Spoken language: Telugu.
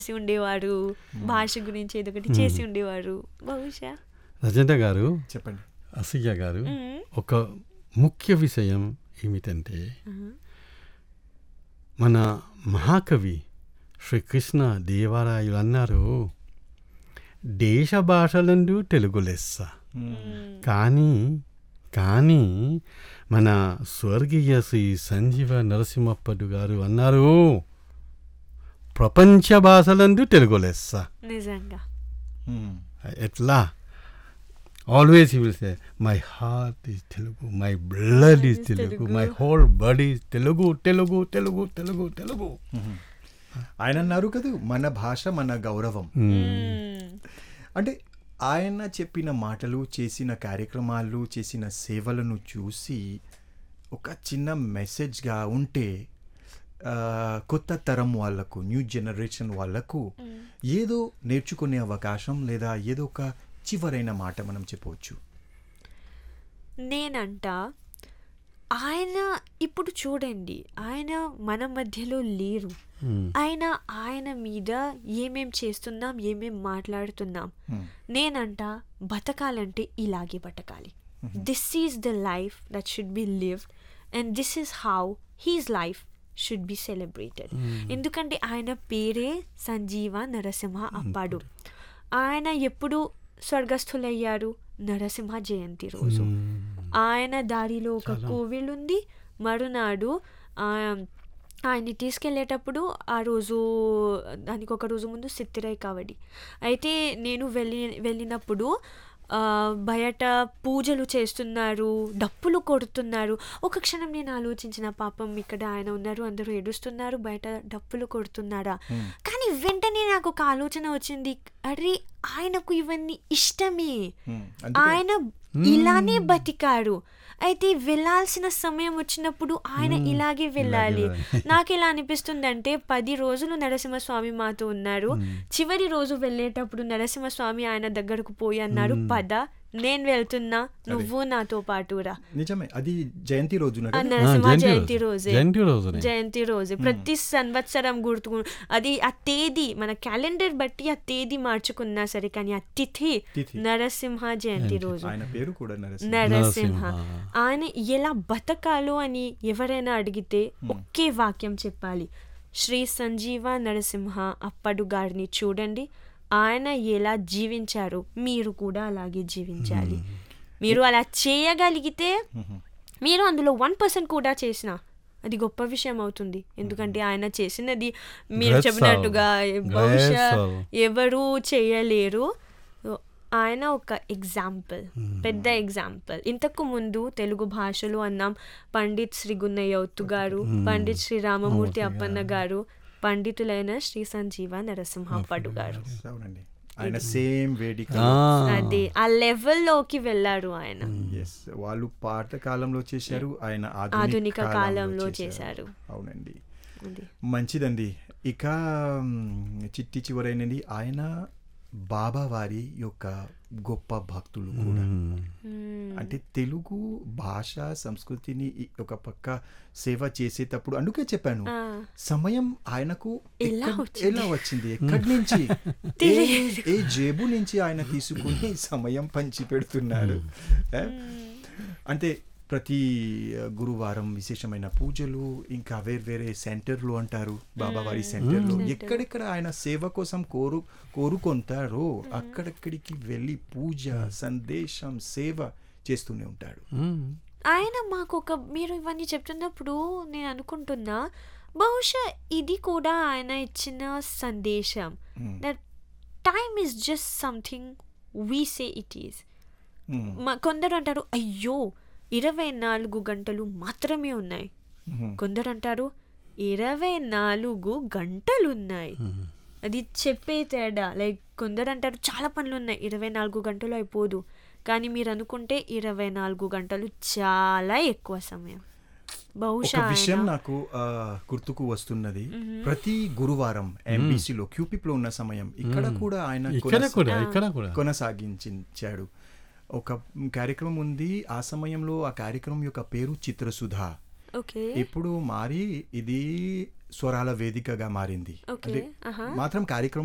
చేసి ఉండేవారు భాష గురించి ఏదో ఒకటి చేసి ఉండేవారు బహుశా రజంట గారు చెప్పండి అసయ్య గారు మ్మ్. ఒక ముఖ్య విషయం ఏమిటంటే ఆహా. మన మహాకవి శ్రీకృష్ణ దేవరాయలు అన్నారు దేశ భాషలందు తెలుగు లెస్స మ్మ్. కానీ కానీ మన స్వర్గీయ శ్రీ సంజీవ నరసింహప్పడు గారు అన్నారు ప్రపంచ భాషలందు తెలుగు లెస్స నిజంగా మ్మ్. ఎట్లా always will say my heart is Telugu my blood is is Telugu Telugu. My whole body is Telugu Telugu Telugu Telugu Telugu మ్మ్. ఆయన అన్నారు కదా మన భాష మన గౌరవం మ్మ్. అంటే ఆయన చెప్పిన మాటలు చేసిన కార్యక్రమాలు చేసిన సేవలను చూసి ఒక చిన్న మెసేజ్గా ఉంటే ఆ, కొత్త తరం వాళ్ళకు న్యూ జనరేషన్ వాళ్ళకు ఏదో నేర్చుకునే అవకాశం లేదా ఏదో ఒక చివరైన మాట మనం చెప్పవచ్చు నేనంట ఆయన ఇప్పుడు చూడండి ఆయన మన మధ్యలో లేరు ఆయన ఆయన మీద ఏమేం చేస్తున్నాం ఏమేం మాట్లాడుతున్నాం Hmm. నేనంట బతకాలంటే ఇలాగే బతకాలి this is the life that should be lived and this is how his life should be celebrated ఎందుకంటే ఆయన పేరే సంజీవ నరసింహ అప్పాడు ఆయన ఎప్పుడు స్వర్గస్థులయ్యారు నరసింహ జయంతి రోజు ఆయన దారిలో ఒక కోవిల్ ఉంది మరునాడు ఆ, ఆయన్ని తీసుకెళ్ళేటప్పుడు ఆ రోజు దానికి ఒక రోజు ముందు సిత్తిరై కావడి అయితే నేను వెళ్ళి వెళ్ళినప్పుడు ఆ, బయట పూజలు చేస్తున్నారు డప్పులు కొడుతున్నారు ఒక క్షణం నేను ఆలోచించిన పాపం ఇక్కడ ఆయన ఉన్నారు అందరూ ఏడుస్తున్నారు బయట డప్పులు కొడుతున్నారా కానీ వెంటనే నాకు ఒక ఆలోచన వచ్చింది అరే ఆయనకు ఇవన్నీ ఇష్టమే మ్మ్. అందుకే ఆయన ఇలానే బతికారు అయితే వెళ్ళాల్సిన సమయం వచ్చినప్పుడు ఆయన ఇలాగే వెళ్ళాలి నాకు ఎలా అనిపిస్తుంది అంటే పది రోజులు నరసింహస్వామి మాతో ఉన్నారు చివరి రోజు వెళ్ళేటప్పుడు నరసింహస్వామి ఆయన దగ్గరకు పోయి అన్నారు పద నేను వెళ్తున్నా నువ్వు నాతో పాటు రా నిజమే అది జయంతి రోజున ఆ కదా? నరసింహ జయంతి జయంతి రోజు. రోజే జయంతి రోజునే. జయంతి రోజే ప్రతి సంవత్సరం గుర్తు అది ఆ తేదీ మన క్యాలెండర్ బట్టి ఆ తేదీ మార్చుకున్నా సరే కానీ ఆ తిథి తిథి. నరసింహ జయంతి రోజు ఆయన పేరు కూడా నరసింహ నరసింహ నరసింహ. ఆయన ఎలా బతకాలో అని ఎవరైనా అడిగితే ఒకే వాక్యం చెప్పాలి శ్రీ సంజీవ నరసింహ అప్పడు గారిని చూడండి ఆయన ఎలా జీవించారు మీరు కూడా అలాగే జీవించాలి మీరు అలా చేయగలిగితే మీరు అందులో వన్ పర్సెంట్ కూడా చేసిన అది గొప్ప విషయం అవుతుంది ఎందుకంటే ఆయన చేసినది మీరు Great చెప్పినట్టుగా soul. బహుశా Great soul. ఎవరు చేయలేరు సో ఆయన ఒక ఎగ్జాంపుల్ పెద్ద ఎగ్జాంపుల్ ఇంతకు ముందు తెలుగు భాషలో అన్నాం పండిత్ శ్రీ గున్నయ్యౌతు గారు పండిత్ శ్రీ రామమూర్తి అప్పన్న గారు పండితులైన శ్రీ సంజీవ నరసింహప్పడు గారు అవునండి ఆయన సేమ్ వేదిక అదే ఆ లెవెల్లోకి వెళ్ళారు ఆయన ఎస్ వాళ్ళు పాత కాలంలో చేశారు ఆయన ఆధునిక కాలంలో చేశారు అవునండి అది మంచిదండి ఇక మ్, చిట్టి చివరైనది ఆయన బాబా వారి యొక్క గొప్ప భక్తులు కూడా అంటే తెలుగు భాష సంస్కృతిని ఈ ఒక పక్క సేవ చేసేటప్పుడు అందుకే చెప్పాను ఆ. సమయం ఆయనకు ఎలా ఎక్కడ్- వచ్చింది? ఎలా వచ్చింది ఎక్కడి నుంచి ఏ- ఏ జేబు నుంచి ఆయన తీసుకుని సమయం పంచి పెడుతున్నారు ఏ? అంటే ప్రతి ఆ, గురువారం విశేషమైన పూజలు ఇంకా వేర్వేరే సెంటర్లు అంటారు బాబావారి సెంటర్లు ఎక్కడెక్కడ ఆయన సేవ కోసం కోరు కోరుకుంటారో అక్కడక్కడికి వెళ్ళి పూజ సందేశం సేవ చేస్తూనే ఉంటాడు ఆయన మాకు ఒక మీరు ఇవన్నీ చెప్తున్నప్పుడు నేను అనుకుంటున్నా బహుశా ఇది కూడా ఆయన ఇచ్చిన సందేశం Hmm. That time is just something we say it is మ్మ్. కొందరు అంటారు అయ్యో ఇరవై నాలుగు గంటలు మాత్రమే ఉన్నాయి మ్మ్. కొందరు అంటారు ఇరవై నాలుగు గంటలు ఉన్నాయి అది చెప్పే తేడా లైక్ కొందరు అంటారు చాలా పనులు ఉన్నాయి ఇరవై నాలుగు గంటలు అయిపోదు కానీ మీరు అనుకుంటే ఇరవై నాలుగు గంటలు చాలా ఎక్కువ సమయం బహుశా ఒక విషయం ఆయన- నాకు ఆ, గుర్తుకు వస్తున్నది ప్రతి గురువారం ఎంబీసీలో క్యూపిప్ లో ఉన్న సమయం ఇక్కడ కూడా ఆయన ఇక్కడ కొనస- కూడా ఇక్కడ కూడా కొనసాగించాడు ఒక కార్యక్రమం ఉంది ఆ సమయంలో ఆ కార్యక్రమం యొక్క పేరు చిత్రసుధ ఓకే ఇప్పుడు మారి ఇది స్వరాల వేదికగా మారింది Okay, అంటే uh-huh. మాత్రం కార్యక్రమం